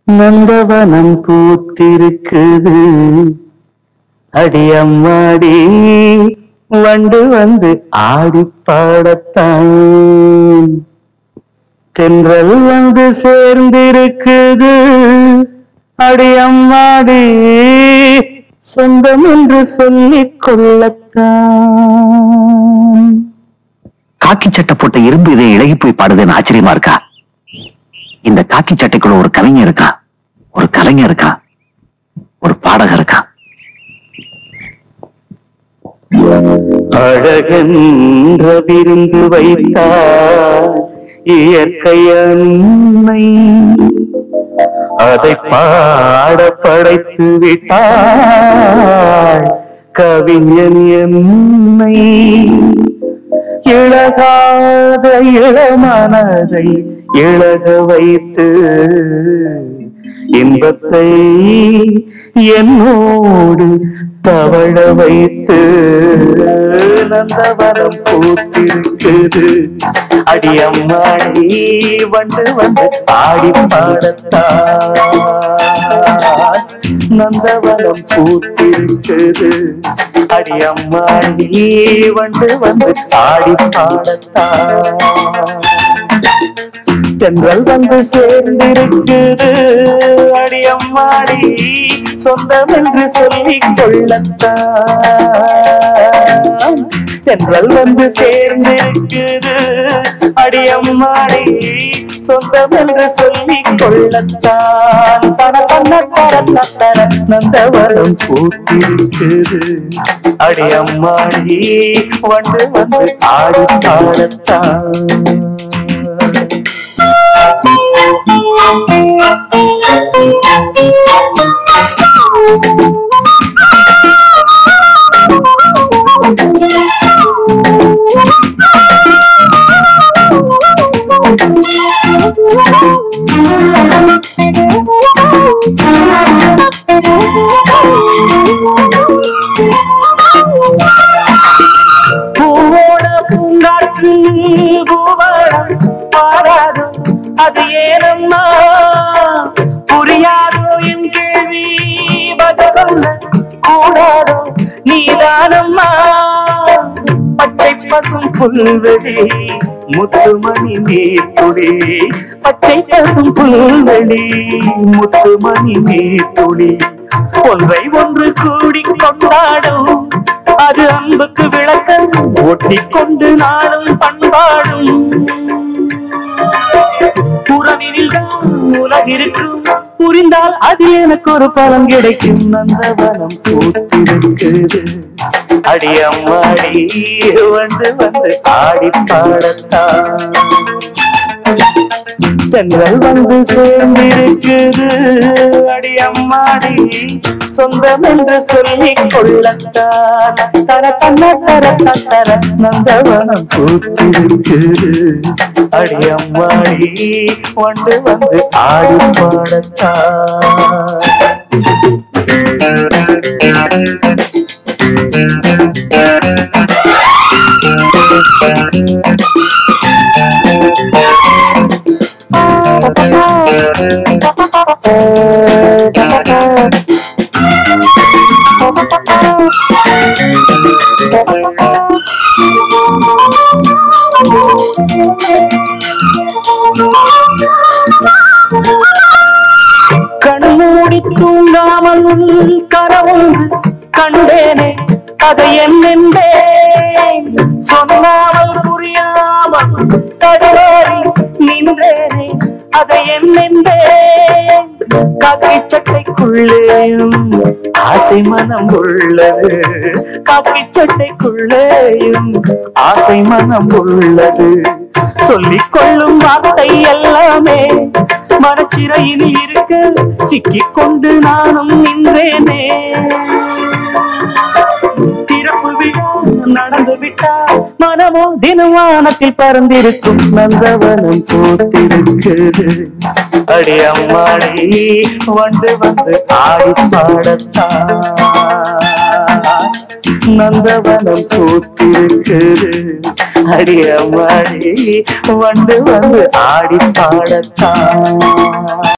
நந்தவனம் பூத்திருக்குது அடியம்மாடி வண்டு வந்து ஆடி பாடத்தான் தென்றல் வந்து சேர்ந்திருக்குது அடியம்மாடி சொந்தம் என்று சொல்லிக் கொள்ளத்தான் காக்கி சட்டை போட்ட இரும்பு இதை இழகி போய் பாடுதுன்னு ஆச்சரியமா இருக்கா இந்த காக்கி சட்டைக்குள்ள ஒரு கவிஞர் இருக்கா ஒரு கலைஞர் இருக்கா ஒரு பாடகர் இருக்கா அழகென்ற விருந்து வைத்தார் இயற்கை அன்னை அதை பாட படைத்து விட்டாள் கவிஞன் என்னை இழகாத இளமனதை இழக வைத்து இன்பத்தை என்னோடு தவழ வைத்து நந்தவரம் பூத்திருக்குது அடியம்மாடி வந்து வந்து ஆடி பாடத்தான் நந்தவனம் பூத்திருக்குது அடியம்மாடி வந்து வந்து ஆடி பாடத்தான் தென்றல் வந்து சேர்ந்திருக்குது அடியம்மாடி சொந்தம் என்று சொல்லிக் கொள்ளத்தான் தென்றல் வந்து சேர்ந்திருக்குது அடியம்மாடி சொந்தம் என்று சொல்லிக் கொள்ளத்தான் தன தன தர தர நந்தவரம் பூத்திருக்குது அடியம்மாடி வந்து வந்து ஆடி பாடத்தான் பூவோட பூங்காற்று பூவரம் பாராது அது ஏனம்மா புரியாதோ என் கேள்வி பதில் கூடாதோ நீதானம்மா பச்சை பசும் புல்வெளி முத்துமணி நீர்த்துளி பச்சை பசும் புல்வெளி முத்துமணி நீர்த்துளி ஒன்றை ஒன்று கூடி கொண்டாடும் அது அன்புக்கு விளக்கம் ஒட்டி கொண்டு நாளும் பண்பாடும் புறவினில் தான் உலகிருக்கும் புரிந்தால் அது எனக்கு ஒரு பலன் கிடைக்கும் நந்தவனம் பூத்திருக்குது அடியம்மாடி வந்து வந்து ஆடி பாடத்தான் தென்றல் வந்து சேர்ந்திருக்குது அடியம்மாடி சொந்தம் என்று சொல்லிக் கொள்ளத்தான் தர தன்ன தர தர நந்தவனம் பூத்திருக்குது அடியம்மாடி வந்து வந்து ஆடி பாடத்தான் கண்மூடி தூங்காமல் கனவும் கண்டேனே அதை என்னென்றேன் சொன்னாமல் புரியாமல் தடுமாறி நின்றேனே அதை என்னென்றேன் காக்கை சட்டைக்குள்ளேயும் ஆசை மனம் உள்ளது காக்கை சட்டைக்குள்ளேயும் ஆசை மனம் உள்ளது சொல்லிக் கொள்ளும் வார்த்தை எல்லாமே மனச்சிறையில் இருக்க சிக்கிக் கொண்டு நானும் நின்றேனே திறப்பு விழா நடந்து விட்டா மனமோ தினவானத்தில் பறந்திருக்கும் நந்தவனம் பூத்திருக்குது அடி அம்மாடி வந்து வந்து ஆடி பாடத்தான் நந்தவனம் பூத்திருக்குது அடி அம்மாடி வந்து வந்து ஆடி பாடத்தான்